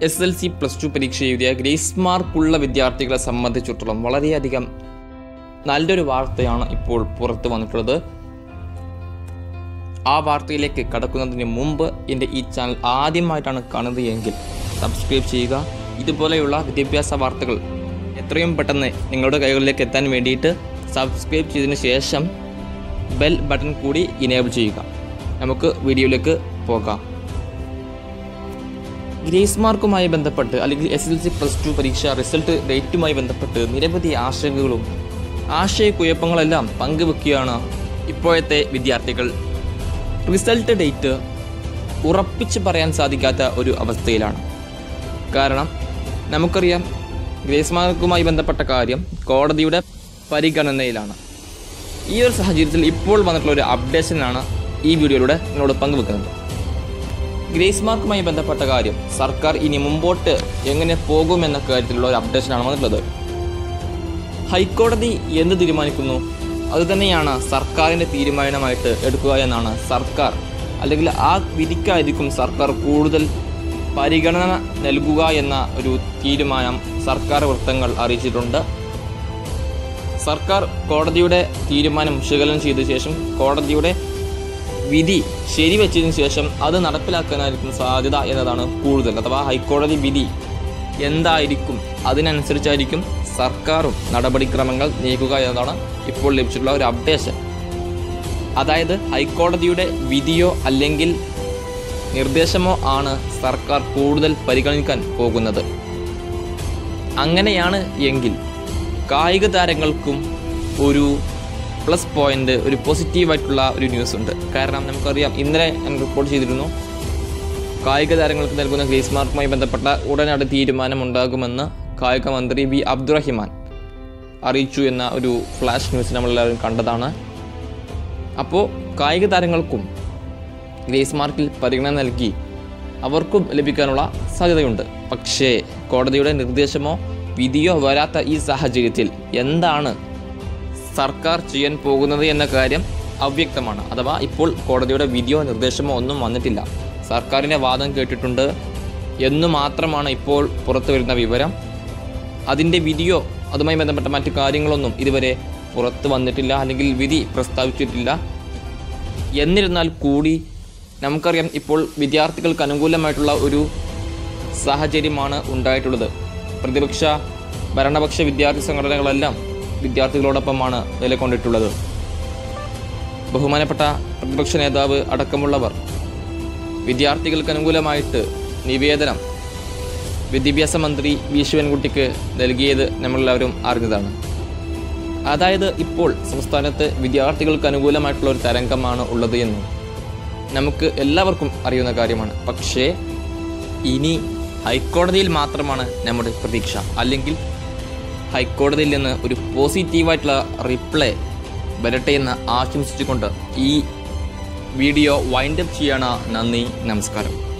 S L C plus two പരീക്ഷ എഴുതിയ grace മാർക്കുള്ള വിദ്യാർത്ഥികളെ സംബന്ധിച്ചിടത്തോളം വളരെയധികം നല്ലൊരു വാർത്തയാണ് ഇപ്പോൾ പുറത്തു വന്നിട്ടുള്ളത് ആ വാർത്തയിലേക്ക് കടക്കുന്നതിന് മുമ്പ് എൻ്റെ ഈ ചാനൽ ആദ്യമായിട്ടാണ് കാണുന്നത് എങ്കിൽ സബ്സ്ക്രൈബ് ചെയ്യുക ഇതുപോലെയുള്ള വിദ്യാഭ്യാസ വാർത്തകൾ എത്രയും പെട്ടെന്ന് നിങ്ങളുടെ കൈകളിലേക്ക് എത്താൻ വേണ്ടിയിട്ട് സബ്സ്ക്രൈബ് ചെയ്തതിന് ശേഷം ബെൽ ബട്ടൺ കൂടി ഇനേബിൾ ചെയ്യുക നമുക്ക് വീഡിയോയിലേക്ക് പോകാം ഗ്രേസ് മാർക്കുമായി ബന്ധപ്പെട്ട് അല്ലെങ്കിൽ S L C plus two പരീക്ഷ റിസൾട്ട് ഡേറ്റുമായി ബന്ധപ്പെട്ട് നിരവധി ആശങ്കകളും ആശയക്കുഴപ്പങ്ങളെല്ലാം പങ്കുവെക്കുകയാണ് ഇപ്പോഴത്തെ വിദ്യാർത്ഥികൾ റിസൾട്ട് ഡേറ്റ് ഉറപ്പിച്ച് പറയാൻ സാധിക്കാത്ത ഒരു അവസ്ഥയിലാണ് കാരണം നമുക്കറിയാം ഗ്രേസ് മാർക്കുമായി ബന്ധപ്പെട്ട കാര്യം കോടതിയുടെ പരിഗണനയിലാണ് ഈ ഒരു സാഹചര്യത്തിൽ ഇപ്പോൾ വന്നിട്ടുള്ള ഒരു അപ്ഡേഷനാണ് ഈ വീഡിയോയിലൂടെ നിങ്ങളോട് പങ്കുവെക്കുന്നത് ഗ്രേസ് മാർക്കുമായി ബന്ധപ്പെട്ട കാര്യം സർക്കാർ ഇനി മുമ്പോട്ട് എങ്ങനെ പോകുമെന്ന കാര്യത്തിലുള്ള ഒരു അപ്ഡേഷനാണ് വന്നിട്ടുള്ളത് ഹൈക്കോടതി എന്ത് തീരുമാനിക്കുന്നു അതുതന്നെയാണ് സർക്കാരിൻ്റെ തീരുമാനമായിട്ട് എടുക്കുക എന്നാണ് സർക്കാർ അല്ലെങ്കിൽ ആ വിധിക്കായിരിക്കും സർക്കാർ കൂടുതൽ പരിഗണന നൽകുക എന്ന ഒരു തീരുമാനം സർക്കാർ വൃത്തങ്ങൾ അറിയിച്ചിട്ടുണ്ട് സർക്കാർ കോടതിയുടെ തീരുമാനം വിശകലനം ചെയ്ത ശേഷം കോടതിയുടെ വിധി ശരിവെച്ചതിന് ശേഷം അത് നടപ്പിലാക്കാനായിരിക്കും സാധ്യത എന്നതാണ് കൂടുതൽ അഥവാ ഹൈക്കോടതി വിധി എന്തായിരിക്കും അതിനനുസരിച്ചായിരിക്കും സർക്കാരും നടപടിക്രമങ്ങൾ നീക്കുക എന്നതാണ് ഇപ്പോൾ ലഭിച്ചിട്ടുള്ള ഒരു അപ്ഡേഷൻ അതായത് ഹൈക്കോടതിയുടെ വിധിയോ അല്ലെങ്കിൽ നിർദ്ദേശമോ ആണ് സർക്കാർ കൂടുതൽ പരിഗണിക്കാൻ പോകുന്നത് അങ്ങനെയാണ് എങ്കിൽ കായിക താരങ്ങൾക്കും ഒരു പ്ലസ് പോയിന്റ് ഒരു പോസിറ്റീവായിട്ടുള്ള ഒരു ന്യൂസ് ഉണ്ട് കാരണം നമുക്കറിയാം ഇന്നലെ ഞാൻ റിപ്പോർട്ട് ചെയ്തിരുന്നു കായിക താരങ്ങൾക്ക് നൽകുന്ന ഗ്രേസ് മാർക്കുമായി ബന്ധപ്പെട്ട ഉടനടി തീരുമാനമുണ്ടാകുമെന്ന് കായിക മന്ത്രി വി അബ്ദുറഹിമാൻ അറിയിച്ചു എന്ന ഒരു ഫ്ലാഷ് ന്യൂസ് നമ്മളെല്ലാവരും കണ്ടതാണ് അപ്പോൾ കായിക താരങ്ങൾക്കും ഗ്രേസ് മാർക്കിൽ പരിഗണന നൽകി അവർക്കും ലഭിക്കാനുള്ള സാധ്യതയുണ്ട് പക്ഷേ കോടതിയുടെ നിർദ്ദേശമോ വിധിയോ വരാത്ത ഈ സാഹചര്യത്തിൽ എന്താണ് സർക്കാർ ചെയ്യാൻ പോകുന്നത് എന്ന കാര്യം അവ്യക്തമാണ് അഥവാ ഇപ്പോൾ കോടതിയുടെ വിധിയോ നിർദ്ദേശമോ ഒന്നും വന്നിട്ടില്ല സർക്കാരിൻ്റെ വാദം കേട്ടിട്ടുണ്ട് എന്നു മാത്രമാണ് ഇപ്പോൾ പുറത്തു വരുന്ന വിവരം അതിൻ്റെ വിധിയോ അതുമായി ബന്ധപ്പെട്ട മറ്റു കാര്യങ്ങളൊന്നും ഇതുവരെ പുറത്തു വന്നിട്ടില്ല അല്ലെങ്കിൽ വിധി പ്രസ്താവിച്ചിട്ടില്ല എന്നിരുന്നാൽ കൂടി നമുക്കറിയാം ഇപ്പോൾ വിദ്യാർത്ഥികൾക്ക് അനുകൂലമായിട്ടുള്ള ഒരു സാഹചര്യമാണ് ഉണ്ടായിട്ടുള്ളത് പ്രതിപക്ഷ ഭരണപക്ഷ വിദ്യാർത്ഥി സംഘടനകളെല്ലാം വിദ്യാർത്ഥികളോടൊപ്പമാണ് നിലകൊണ്ടിട്ടുള്ളത് ബഹുമാനപ്പെട്ട പ്രതിപക്ഷ നേതാവ് അടക്കമുള്ളവർ വിദ്യാർത്ഥികൾക്ക് അനുകൂലമായിട്ട് നിവേദനം വിദ്യാഭ്യാസ മന്ത്രി വി ശിവൻകുട്ടിക്ക് നൽകിയത് നമ്മളെല്ലാവരും അറിഞ്ഞതാണ് അതായത് ഇപ്പോൾ സംസ്ഥാനത്ത് വിദ്യാർത്ഥികൾക്ക് അനുകൂലമായിട്ടുള്ള ഒരു തരംഗമാണ് ഉള്ളത് എന്നും നമുക്ക് എല്ലാവർക്കും അറിയുന്ന കാര്യമാണ് പക്ഷേ ഇനി ഹൈക്കോടതിയിൽ മാത്രമാണ് നമ്മുടെ പ്രതീക്ഷ അല്ലെങ്കിൽ ഹൈക്കോടതിയിൽ നിന്ന് ഒരു പോസിറ്റീവായിട്ടുള്ള റിപ്ലൈ വരട്ടെ എന്ന് ആശംസിച്ചുകൊണ്ട് ഈ വീഡിയോ വൈൻഡപ്പ് ചെയ്യണ നന്ദി നമസ്കാരം